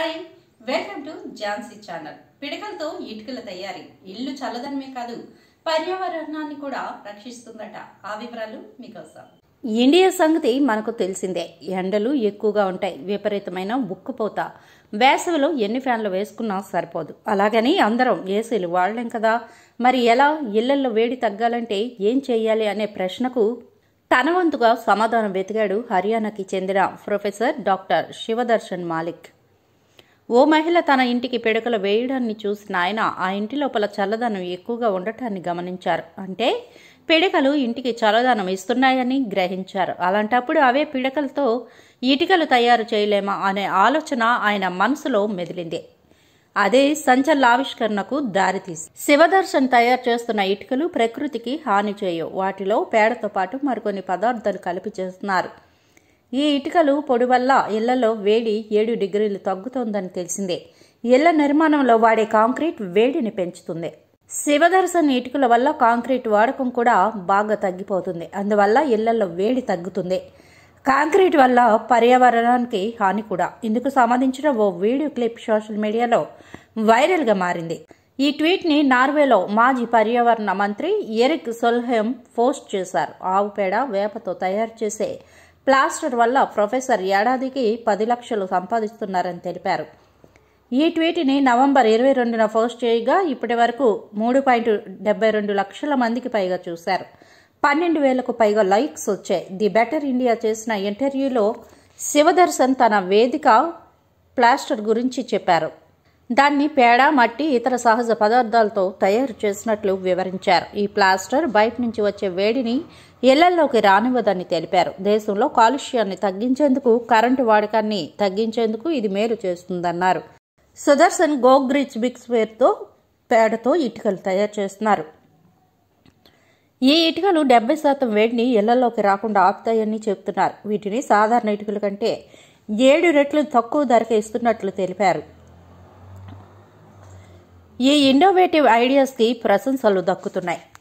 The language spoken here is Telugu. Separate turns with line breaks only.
hi welcome to Jhansi channel పిడకలతో ఇటుకల తయారీ ఇల్లు చల్లదనమే కాదు పర్యావరణాన్ని కూడా రక్షిస్తుందట ఆ వివరాలు మీకోసం ఇండియా సంగతి మనకు తెలిసిందే ఎండలు ఎక్కువగా ఉంటాయి విపరీతమైన ఉక్కుపోత వేసవిలో ఎన్ని ఫ్యాన్లు వేసుకున్నా సరిపోదు అలాగని అందరం ఏసీలు వాడలేం కదా మరి ఎలా ఇళ్లలో వేడి తగ్గాలంటే ఏం చేయాలి అనే ప్రశ్నకు తన వంతుగా సమాధానం వెతికాడు హర్యానాకి చెందిన ప్రొఫెసర్ డాక్టర్ శివదర్శన్ మాలిక్ ఓ మహిళ తన ఇంటికి పిడకలు వేయడాన్ని చూసిన ఆయన ఆ ఇంటి లోపల చల్లదనం ఎక్కువగా ఉండటాన్ని గమనించారు అంటే పిడకలు ఇంటికి చల్లదనం ఇస్తున్నాయని గ్రహించారు అలాంటప్పుడు అవే పిడకలతో ఇటుకలు తయారు చేయలేమా అనే ఆలోచన ఆయన మనసులో మెదిలింది అదే సంచలన ఆవిష్కరణకు దారితీసి శివదర్శన్ తయారు చేస్తున్న ఇటుకలు ప్రకృతికి హాని చేయవు వాటిలో పేడతో పాటు మరికొన్ని పదార్థాలు కలిపి చేస్తున్నారు ఈ ఇటుకలు పొడి వల్ల ఇళ్లలో వేడి ఏడు డిగ్రీలు తగ్గుతోందని తెలిసిందే ఇళ్ల నిర్మాణంలో వాడే కాంక్రీట్ వేడిని పెంచుతుంది శివదర్శన్ ఇటుకల వల్ల కాంక్రీట్ వాడకం కూడా బాగా తగ్గిపోతుంది అందువల్ల ఇళ్లలో వేడి తగ్గుతుంది కాంక్రీట్ వల్ల పర్యావరణానికి హాని కూడా ఇందుకు సంబంధించిన ఓ వీడియో క్లిప్ సోషల్ మీడియాలో వైరల్గా మారింది ఈ ట్వీట్ని నార్వేలో మాజీ పర్యావరణ మంత్రి ఎరిక్ సొల్హెమ్ పోస్ట్ చేశారు ఆవు పేడ వేపతో తయారు చేసే ప్లాస్టర్ వల్ల ప్రొఫెసర్ ఏడాదికి పది లక్షలు సంపాదిస్తున్నారని తెలిపారు ఈ ట్వీట్ని నవంబర్ ఇరవై రెండున పోస్ట్ చేయగా ఇప్పటి వరకు మూడు పాయింట్ డెబ్బై రెండు లక్షల మందికి పైగా చూశారు పన్నెండు వేలకు పైగా లైక్స్ వచ్చాయి ది బెటర్ ఇండియా చేసిన ఇంటర్వ్యూలో శివదర్శన్ తన వేదిక ప్లాస్టర్ గురించి చెప్పారు దాన్ని పేడ మట్టి ఇతర సహజ పదార్థాలతో తయారు చేసినట్లు వివరించారు ఈ ప్లాస్టర్ బయట నుంచి వచ్చే వేడిని ఇళ్లలోకి రానివ్వదని తెలిపారు దేశంలో కాలుష్యాన్ని తగ్గించేందుకు కరెంటు వాడకాన్ని తగ్గించేందుకు ఇది మేలు చేస్తుందన్నారు సుదర్శన్ గోగ్రిచ్ బిక్స్ వేర్తో పేడతో ఇటుకలు తయారు చేస్తున్నారు ఈ ఇటుకలు డెబ్బై శాతం వేడిని ఇళ్లలోకి రాకుండా ఆపుతాయని చెబుతున్నారు వీటిని సాధారణ ఇటుకల కంటే ఏడు రెట్లు తక్కువ ధరకే ఇస్తున్నట్లు తెలిపారు ఈ ఇన్నోవేటివ్ ఐడియాస్కి ప్రశంసలు దక్కుతున్నాయి